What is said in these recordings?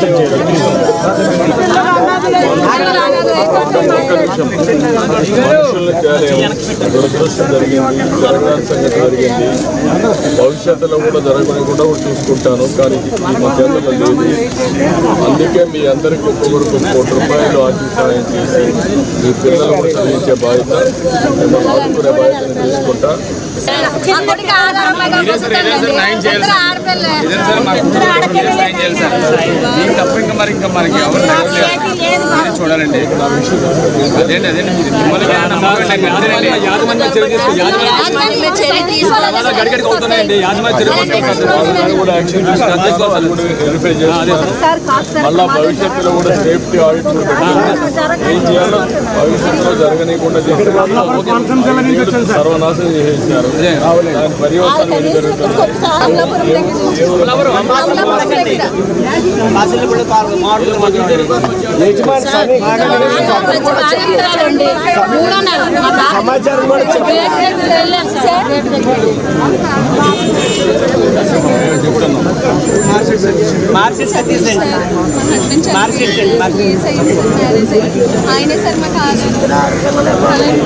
మనుషుల్ని తేలేము దురదృష్టం జరిగింది జరగడానికి సంగతి జరిగింది భవిష్యత్తులో కూడా జరగకుండా కూడా చూసుకుంటాను కానీ ఈ మా చేతుల్లో లేదు అందుకే మీ అందరికీ ఒక్కొక్కరికి ఒక కోటి రూపాయలు ఆర్థిక సహాయం చేసి మీ పిల్లలకు చదివించే బాధ్యత మిమ్మల్ని ఆదుకునే బాధ్యతను తీసుకుంటా చిన్నటికి ఆధారపడి ఇద్దరు ఆడపిల్లే. ఇదే సార్ మాకు ఇద్దరు ఆడపిల్లలే. సాయం చేయాలి సార్ మీకు తప్ప ఇంకా మరి ఇంకా మనకి ఎవరు మాకు ఏంటి లేదు బాబు. మీరే చూడాలండి అదేంటి అదేంటి మీరు మిమ్మల్ని ఏమైనా నమ్మకం నాకు అంతేనండి యాజమాన్యం మీద చర్య తీసుకోవాలి. వాళ్ళని కూడా యాక్షన్ తీసుకుంటాను వాళ్ళు కూడా వెరిఫై చేస్తాను మళ్ళా భవిష్యత్తులో కూడా సేఫ్టీ ఆడిట్ కూడా పెట్టాలి. ఏం చేయాలో భవిష్యత్తులో జరగనీయకుండా చేస్తే సర్వనాశనం చేసేసారు దాని పర్యవసానం ఏం జరుగుతుంది బాధితురాలండి. మూడో నెల. మా బాబు బేకరీకి వెళ్ళాం సార్. ఆయనే సార్ మాకు ఆధారం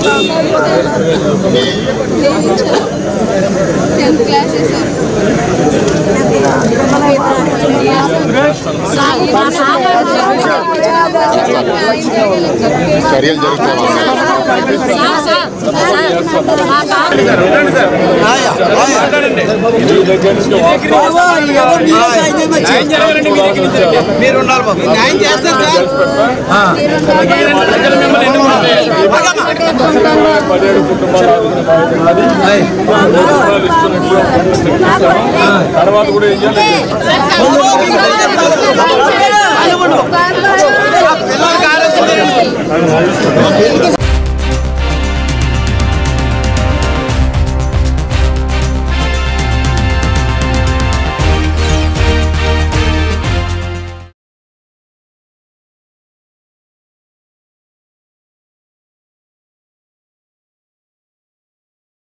టెన్త్ క్లాస్ సార్ చర్యలు జరుగుతాయి సార్, సార్, సార్, మా బాబు మీ దగ్గర నుంచి వాస్తవాలు మీరు ఉండాలి బాబు న్యాయం చేస్తారు పదిహేడు కుటుంబాలు ఆదుకునే బాధ్యత నాది. మూడు రూపాయలు ఇస్తున్నట్లు ప్రకటిస్తాను. తర్వాత కూడా ఏం చేయాలి సార్